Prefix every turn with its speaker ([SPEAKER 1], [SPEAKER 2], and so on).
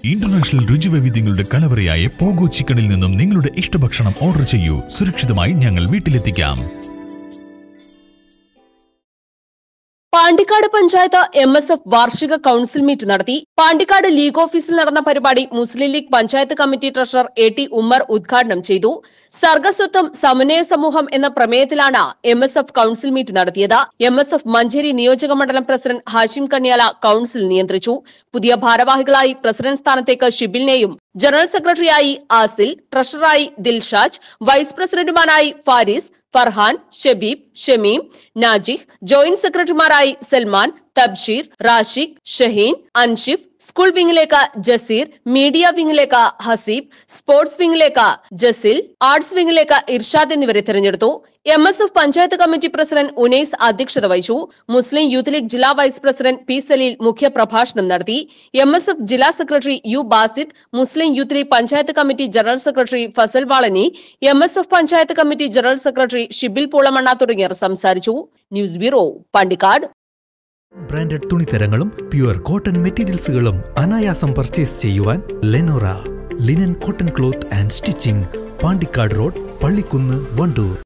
[SPEAKER 1] international രുചിവൈവിധ്യങ്ങളുടെ കലവറയായ pogo ചിക്കനിൽ നിന്നും നിങ്ങളുടെ ഇഷ്ടഭക്ഷണം ഓർഡർ ചെയ്യൂ സുരക്ഷിതമായി ഞങ്ങൾ വീട്ടിലെത്തിക്കാം
[SPEAKER 2] Pandikkad panchayat M S F വാർഷിക കൌൺസിൽ മീറ്റ് നടത്തി പാണ്ടിക്കാട് ലീഗ് ഓഫീസിൽ നടന്ന പരിപാടി Muslim League panchayat committee treasurer A T Ummer ഉദ്ഘാടനം ചെയ്തു സർഗസ്വത്വം സമന്വയ സമൂഹം എന്ന പ്രമേയത്തിലാണ് M S F council meet നടത്തിയത് എം എസ് എഫ് മഞ്ചേരി നിയോജക മണ്ഡലം പ്രസിഡന്റ് ഹാഷിം കണ്യാല കൌൺസിൽ നിയന്ത്രിച്ചു പുതിയ ഭാരവാഹികളായി പ്രസിഡന്റ് സ്ഥാനത്തേക്ക് ഷിബിലിനെയും ജനറൽ സെക്രട്ടറിയായി ആസിൽ ട്രഷററായി ദിൽഷാജ് വൈസ് പ്രസിഡന്റുമാരായി ഫാരിസ് ഫർഹാൻ ഷബീബ് ഷമീം നാജിഹ് ജോയിന്റ് സെക്രട്ടറിമാരായി സൽമാൻ തബ്ഷീർ റാഷിഖ് ഷഹീൻ അൻഷിഫ് സ്കൂൾ വിംഗിലേക്ക് ജസീർ മീഡിയ വിംഗിലേക്ക് ഹസീബ് സ്പോർട്സ് വിംഗിലേക്ക് ജസിൽ ആർട്സ് വിംഗിലേക്ക് ഇർഷാദ് എന്നിവരെ തെരഞ്ഞെടുത്തു M S F panchayat committee president Unais അധ്യക്ഷത വഹിച്ചു മുസ്ലിം യൂത്ത് ലീഗ് ജില്ലാ വൈസ് പ്രസിഡന്റ് പി സലീൽ മുഖ്യ പ്രഭാഷണം നടത്തി എം എസ് എഫ് ജില്ലാ secretary U Basid Muslim Youth League panchayat committee general secretary Fasal വാളനി M S F panchayat committee general secretary Shibil Poolamanna തുടങ്ങിയവർ സംസാരിച്ചു ന്യൂസ് ബ്യൂറോ പാണ്ടിക്കാട്
[SPEAKER 3] ബ്രാൻഡഡ് തുണിത്തരങ്ങളും പ്യുവർ കോട്ടൺ മെറ്റീരിയൽസുകളും അനായാസം പർച്ചേസ് ചെയ്യുവാൻ Lenora linen cotton cloth and stitching Pandikkad road Pallikkunnu Wandoor